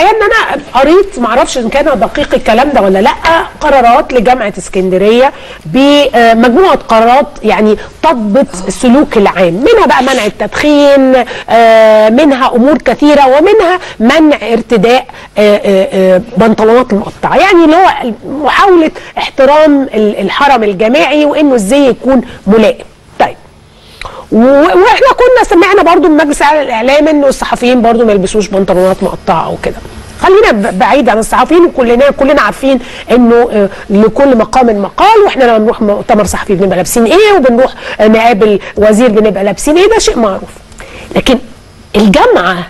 الحقيقه ان انا قريت معرفش ان كان دقيق الكلام ده ولا لا قرارات لجامعه اسكندريه بمجموعه قرارات يعني تضبط السلوك العام منها بقى منع التدخين آه، منها امور كثيره ومنها منع ارتداء آه، آه، آه، بنطلونات المقطعه يعني اللي هو محاوله احترام ال- الحرم الجامعي وانه ازاي يكون ملائم طيب و- واحنا كنا سمعنا برضو من مجلس الاعلام انه الصحفيين برضو ما يلبسوش بنطلونات مقطعه او كده خلينا ب- بعيد عن الصحفيين وكلنا كلنا عارفين انه آه، لكل مقام مقال واحنا لما بنروح مؤتمر صحفي بنبقى لابسين ايه وبنروح آه، نقابل وزير بنبقى لابسين ايه ده شيء معروف لكن الجامعه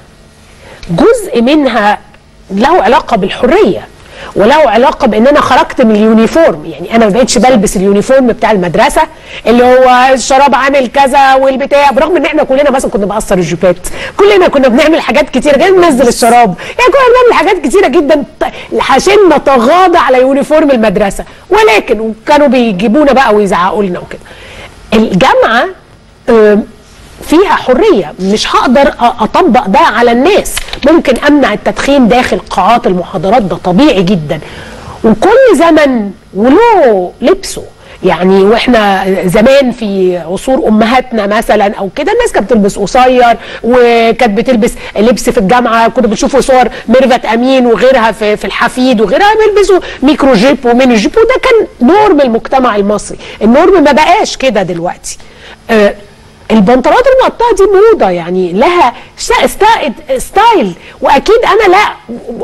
جزء منها له علاقه بالحريه وله علاقه بان انا خرجت من اليونيفورم يعني انا ما بقتش بلبس اليونيفورم بتاع المدرسه اللي هو الشراب عامل كذا والبتاع برغم ان احنا كلنا مثلا كنا بقصر الجيبات كلنا كنا بنعمل حاجات كتيره جدا ننزل الشراب يعني كنا بنعمل حاجات كتيره جدا ط- عشان نتغاضى على يونيفورم المدرسه ولكن وكانوا بيجيبونا بقى ويزعقوا لنا وكده الجامعه آم، فيها حريه مش هقدر أ- اطبق ده على الناس ممكن امنع التدخين داخل قاعات المحاضرات ده طبيعي جدا وكل زمن وله لبسه يعني واحنا زمان في عصور امهاتنا مثلا او كده الناس كانت بتلبس قصير وكانت بتلبس لبس في الجامعه كنا بنشوفوا صور ميرفت امين وغيرها في, في الحفيد وغيرها بيلبسوا ميكرو جيب وميني جيب وده كان نورم المجتمع المصري النورم ما بقاش كده دلوقتي آه البنطلونات المقطعه دي موضه يعني لها شا- ستا- ستايل واكيد انا لا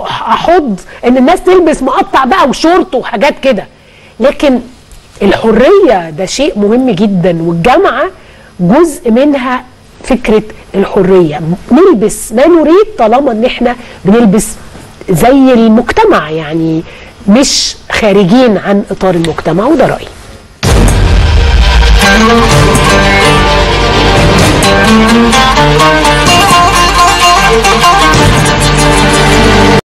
احض ان الناس تلبس مقطع بقى وشورت وحاجات كده لكن الحريه ده شيء مهم جدا والجامعه جزء منها فكره الحريه نلبس ما نريد طالما ان احنا بنلبس زي المجتمع يعني مش خارجين عن اطار المجتمع وده رايي